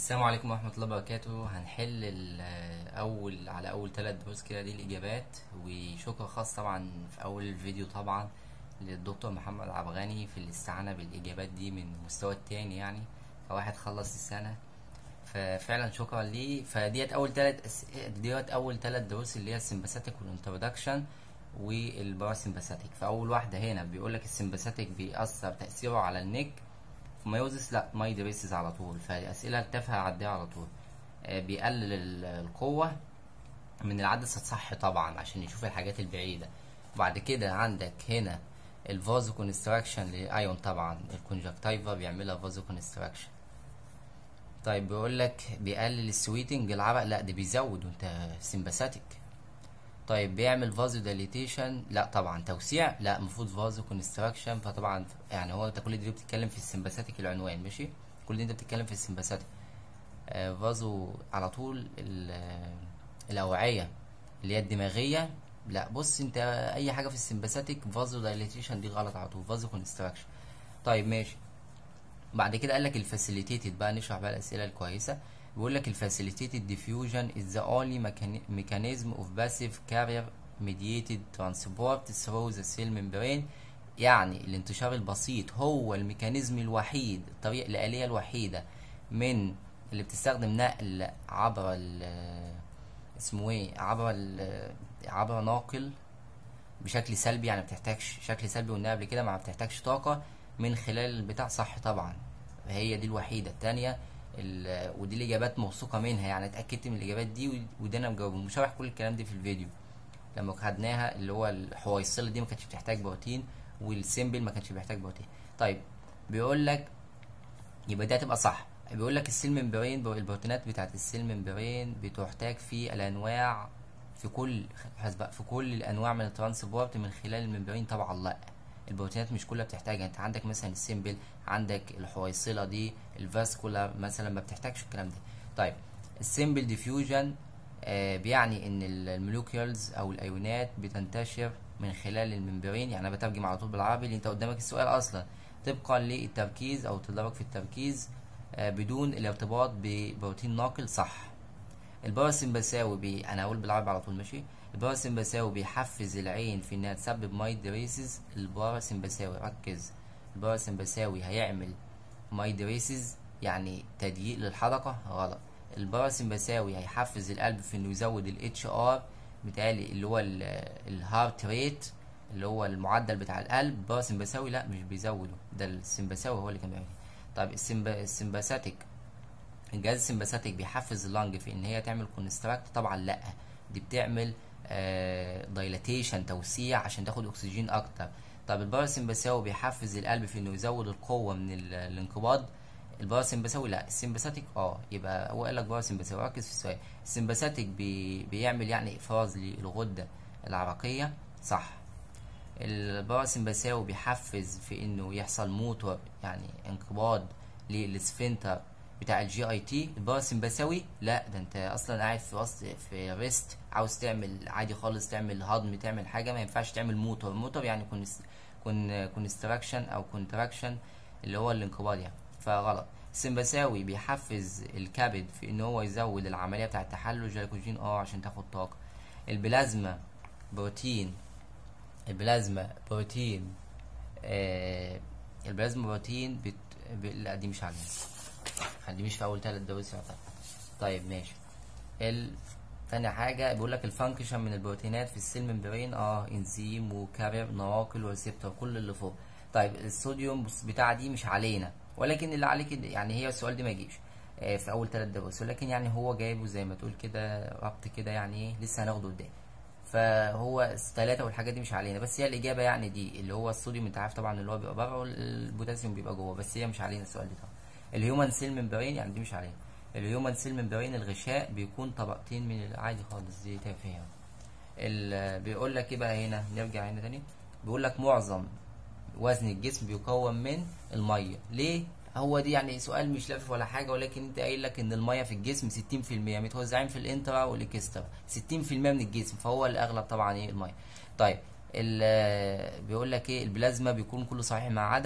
السلام عليكم ورحمة الله وبركاته هنحل ال- أول على أول ثلاث دروس كده دي الإجابات وشكر خاص طبعا في أول الفيديو طبعا للدكتور محمد عبغاني في الاستعانة بالإجابات دي من المستوى التاني يعني كواحد خلص السنة ففعلا شكرا ليه فديت أول ثلاث أس... ديت أول ثلاث دروس اللي هي السمباثيك والانترودكشن والباراسمباثيك فأول واحدة هنا بيقول لك السمباثيك بيأثر تأثيره على النك مايوزس لا ماي ريسز على طول فالاسئله التافهه عديها على طول آه، بيقلل ال- القوه من العدسه الصح طبعا عشان يشوف الحاجات البعيده وبعد كده عندك هنا الفازو كونستراكشن لايون طبعا الكونجكتيفا بيعملها فازو كونستراكشن طيب بيقول لك بيقلل السويتنج العرق لا ده بيزود وانت سمباثيك طيب بيعمل فازو دايليتيشن لا طبعا توسيع لا المفروض فازو كونستراكشن فطبعا يعني هو انت كل دي بتتكلم في السمباثيك العنوان ماشي كل دي انت بتتكلم في السمباثيك آه فازو على طول ال- آه، الاوعيه اللي هي الدماغيه لا بص انت اي حاجه في السمباثيك فازو دايليتيشن دي غلط على طول فازو كونستراكشن طيب ماشي بعد كده قال لك الفاسيليتيتد بقى نشرح بقى الاسئله الكويسه بيقول لك الفاسيليتيتد diffusion is the only mechani- mechanism of passive carrier mediated transport through the cell membrane يعني الانتشار البسيط هو الميكانيزم الوحيد الطريقه الآلية الوحيدة من اللي بتستخدم نقل عبر ال اسمه ايه عبر ال عبر ناقل بشكل سلبي يعني ما بتحتاجش شكل سلبي قلنا قبل كده ما بتحتاجش طاقة من خلال البتاع صح طبعا هي دي الوحيدة التانية ال- ودي الإجابات موثوقة منها يعني اتأكدت من الإجابات دي ودي- وده أنا مجاوبه مش هشرح كل الكلام ده في الفيديو لما خدناها اللي هو الحويصلة دي ما كانتش بتحتاج بروتين والسيمبل ما كانش بيحتاج بروتين طيب بيقول لك يبقى دي هتبقى صح بيقول لك السيل ممبرين البروتينات بتاعت السيل ممبرين بتحتاج في الانواع في كل حسب في كل الانواع من الترانسبورت من خلال الممبرين طبعا لا البروتينات مش كلها بتحتاجها انت عندك مثلا السيمبل عندك الحويصله دي الفاسكولار مثلا ما بتحتاجش الكلام ده طيب السيمبل ديفيوجن آه بيعني ان المولوكيولز او الايونات بتنتشر من خلال الممبرين يعني انا بترجم على طول بالعربي اللي انت قدامك السؤال اصلا طبقا للتركيز او تدرج في التركيز آه بدون الارتباط ببروتين ناقل صح الباراسمبثاوي بي انا هقول بالعربي على طول ماشي الباراسمبثاوي بيحفز العين في انها تسبب مايدريسز الباراسمبثاوي ركز الباراسمبثاوي هيعمل مايدريسز يعني تضييق للحركة غلط الباراسمبثاوي هيحفز القلب في انه يزود الاتش ار بتاعي اللي هو الهارت ريت اللي هو المعدل بتاع القلب الباراسمبثاوي لا مش بيزوده ده السمبثاوي هو اللي كان بيعمل طيب السمب... السمباثيك الجهاز السمباثيك بيحفز اللنج في ان هي تعمل كونستراكت طبعا لا دي بتعمل دايلاتيشن توسيع عشان تاخد اكسجين اكتر طب الباراسمبثاوي بيحفز القلب في انه يزود القوه من ال- الانقباض الباراسمبثاوي لا السمباثيك اه يبقى هو قال لك باراسمبثاوي ركز في السؤال السمباثيك بي بيعمل يعني افراز للغده العرقيه صح الباراسمبثاوي بيحفز في انه يحصل موتور يعني انقباض للسفنتر بتاع الجي اي تي الباراسمبثاوي لا ده انت اصلا قاعد في وسط في ريست عاوز تعمل عادي خالص تعمل هضم تعمل حاجه ما ينفعش تعمل موتور موتور يعني كونس كون كونستراكشن او كونتراكشن اللي هو الانقباض يعني فغلط السمبثاوي بيحفز الكبد في ان هو يزود العمليه بتاعه تحلل الجليكوجين اه عشان تاخد طاقه البلازما بروتين البلازما بروتين آه البلازما بروتين بت... ب... لا دي مش علينا دي مش في اول ثلاث دروس يعتبر طيب ماشي ال... تاني حاجة بيقول لك الفانكشن من البروتينات في السيل ممبرين اه انزيم وكارير نواقل وريسبتور كل اللي فوق طيب الصوديوم بص بتاع دي مش علينا ولكن اللي عليك يعني هي السؤال ده ما يجيش آه في اول ثلاث دروس ولكن يعني هو جايبه زي ما تقول كده ربط كده يعني ايه لسه هناخده قدام فهو الثلاثة والحاجات دي مش علينا بس هي الإجابة يعني دي اللي هو الصوديوم أنت عارف طبعا اللي هو بيبقى بره والبوتاسيوم بيبقى جوه بس هي مش علينا السؤال ده طبعا الهيومن سيل ممبرين يعني دي مش علينا الهيومن سيل ممبرين الغشاء بيكون طبقتين من العادي خالص دي تافهة يعني. ال- بيقول لك ايه بقى هنا نرجع هنا تاني بيقول لك معظم وزن الجسم بيكون من الميه ليه هو دي يعني سؤال مش لافف ولا حاجه ولكن انت قايل لك ان الميه في الجسم 60% متوزعين في الانترا والاكسترا 60% من الجسم فهو الاغلب طبعا ايه الميه طيب ال- بيقول لك ايه البلازما بيكون كله صحيح ما عدا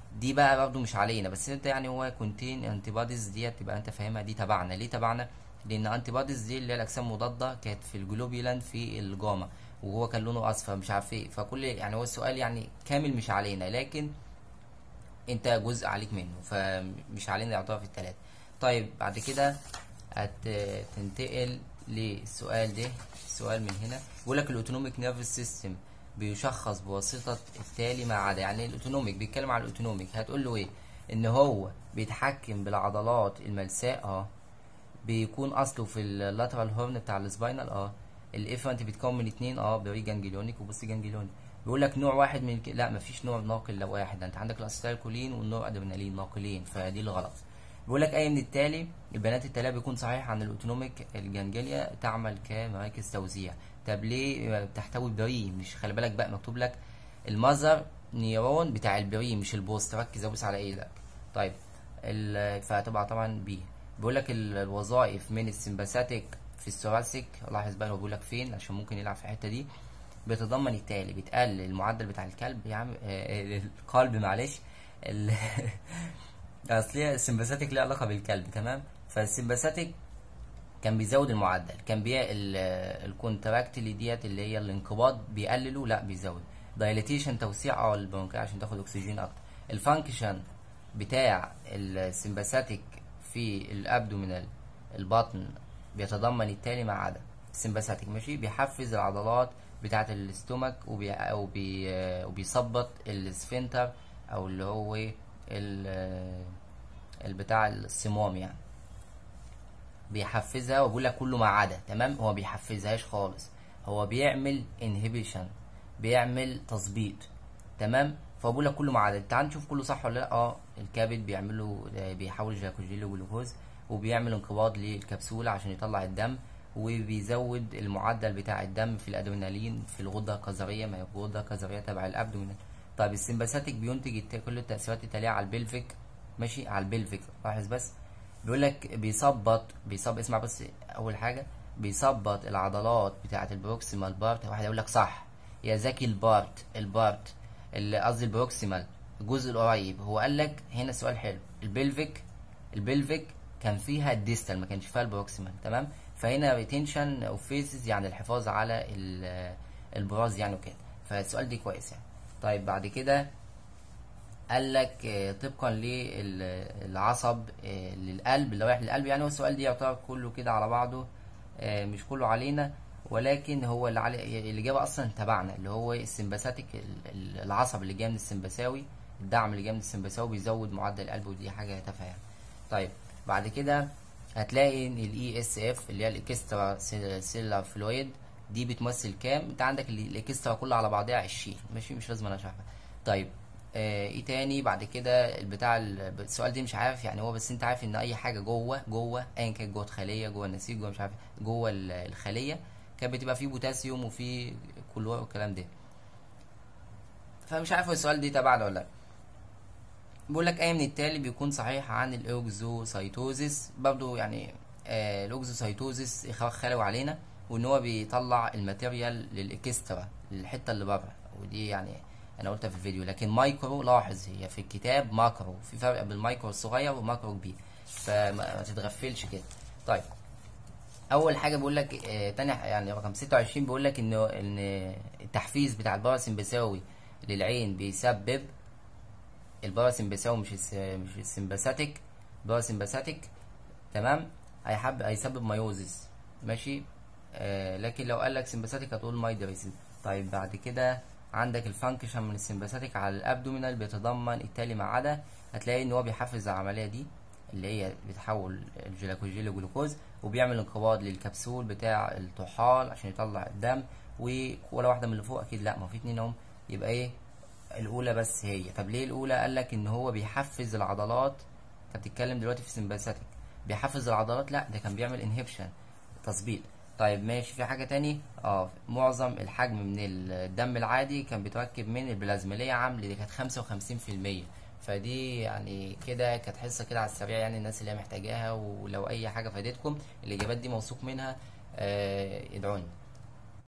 دي بقى برضه مش علينا بس انت يعني هو كونتين انتي بوديز ديت تبقى انت فاهمها دي تبعنا ليه تبعنا لان انتي بوديز دي اللي هي الاجسام مضاده كانت في الجلوبيولان في الجاما وهو كان لونه اصفر مش عارف ايه فكل يعني هو السؤال يعني كامل مش علينا لكن انت جزء عليك منه فمش علينا يعتبر في التلاتة طيب بعد كده هتنتقل للسؤال ده السؤال من هنا بيقول لك الاوتونوميك نيرفس سيستم بيشخص بواسطة التالي ما عدا يعني الاوتونوميك بيتكلم على الاوتونوميك هتقول له ايه ان هو بيتحكم بالعضلات الملساء اه بيكون اصله في اللاترال هورن بتاع السباينال اه الافرنت بيتكون من اتنين اه بري جانجليونيك وبوست جانجليونيك بيقول لك نوع واحد من الك... لا مفيش نوع ناقل لو واحد انت عندك الاسيتالكولين والنوع ادرينالين ناقلين فدي الغلط بيقول لك اي من التالي البيانات التاليه بيكون صحيح عن الاوتونوميك الجنجليا تعمل كمراكز توزيع طب ليه بتحتوي بري مش خلي بالك بقى مكتوب لك المذر نيرون بتاع البري مش البوست ركز ابص على ايه لا طيب ال... فهتبقى طبعا بي بيقول لك الوظائف من السمباثيك في الثوراسيك لاحظ بقى هو بيقول لك فين عشان ممكن يلعب في الحته دي بيتضمن التالي بتقلل المعدل بتاع الكلب يا عم آه القلب معلش ال... اصل هي السمباثيك ليها علاقه بالكلب تمام فالسمباثيك كان بيزود المعدل كان بي الكونتراكتلي ديت اللي هي الانقباض بيقلله لا بيزود دايليتيشن توسيع اه البرونكاي عشان تاخد اكسجين اكتر الفانكشن بتاع السمباثيك في الابدومينال البطن بيتضمن التالي ما عدا السمباثيك ماشي بيحفز العضلات بتاعه الاستومك وبي او بي وبيثبط السفنتر او اللي هو البتاع الصمام يعني بيحفزها وبيقول لك كله ما عدا تمام هو بيحفزهاش خالص هو بيعمل انهبيشن بيعمل تظبيط تمام فبقول لك كله ما عدا تعال نشوف كله صح ولا لا اه الكبد بيعمله بيحول جلايكوجين لجلوكوز وبيعمل انقباض للكبسوله عشان يطلع الدم وبيزود المعدل بتاع الدم في الادرينالين في الغده الكظريه ما هي الغده الكظريه تبع الابدومين طيب السمباثيك بينتج كل التاثيرات التاليه على البلفيك ماشي على البلفيك لاحظ بس بيقول لك بيثبط بيثبط اسمع بس اول حاجه بيثبط العضلات بتاعه البروكسيمال بارت واحد يقول لك صح يا زكي البارت البارت اللي قصدي البروكسيمال الجزء القريب هو قال لك هنا سؤال حلو البلفيك البلفيك كان فيها الديستال ما كانش فيها البروكسيمال تمام فهنا ريتنشن اوف فيسز يعني الحفاظ على البراز يعني وكده فالسؤال دي كويس يعني طيب بعد كده قال لك طبقا للعصب للقلب اللي رايح للقلب يعني هو السؤال دي يعتبر كله كده على بعضه مش كله علينا ولكن هو اللي علي الاجابه اصلا تبعنا اللي هو السمباثيك العصب اللي جاي من السمبثاوي الدعم اللي جاي من السمبثاوي بيزود معدل القلب ودي حاجه تافهه يعني طيب بعد كده هتلاقي ان الاي اس اف اللي هي الاكسترا سيلر فلويد دي بتمثل كام انت عندك الاكسترا كلها على بعضها 20 ماشي مش لازم انا اشرحها طيب آه ايه تاني بعد كده البتاع السؤال دي مش عارف يعني هو بس انت عارف ان اي حاجه جوه جوه ايا كانت جوه خليه جوه النسيج جوه مش عارف جوه الخليه كانت بتبقى فيه بوتاسيوم وفيه كلور والكلام ده فمش عارف السؤال دي تبعنا ولا لا بيقول لك اي من التالي بيكون صحيح عن الاوكزوسايتوزيس برضو يعني آه الاوكزوسايتوزيس اخراج خلوي علينا وان هو بيطلع الماتيريال للاكسترا للحته اللي بره ودي يعني انا قلتها في الفيديو لكن مايكرو لاحظ هي في الكتاب ماكرو في فرق بين المايكرو الصغير وماكرو كبير فما تتغفلش كده طيب اول حاجه بيقول لك آه تاني يعني رقم 26 بيقول لك انه ان التحفيز بتاع الباراسمبثاوي للعين بيسبب الباراسمبثاوي مش الس... مش السمباثيك الباراسمباثيك تمام هيحب هيسبب مايوزيس ماشي آه لكن لو قال لك سمباثيك هتقول مايدريسيس طيب بعد كده عندك الفانكشن من السمباثيك على الابدومينال بيتضمن التالي ما عدا هتلاقي ان هو بيحفز العمليه دي اللي هي بتحول الجلايكوجين لجلوكوز وبيعمل انقباض للكبسول بتاع الطحال عشان يطلع الدم ولا واحده من اللي فوق اكيد لا ما في اتنين اهم يبقى ايه الاولى بس هي طب ليه الاولى قال لك ان هو بيحفز العضلات انت بتتكلم دلوقتي في سمباثيك بيحفز العضلات لا ده كان بيعمل انهبشن تثبيط طيب ماشي في حاجه تاني اه معظم الحجم من الدم العادي كان بيتركب من البلازما ليه يا عم دي كانت 55% فدي يعني كده كانت حصه كده على السريع يعني الناس اللي هي محتاجاها ولو اي حاجه فادتكم الاجابات دي موثوق منها آه ادعوني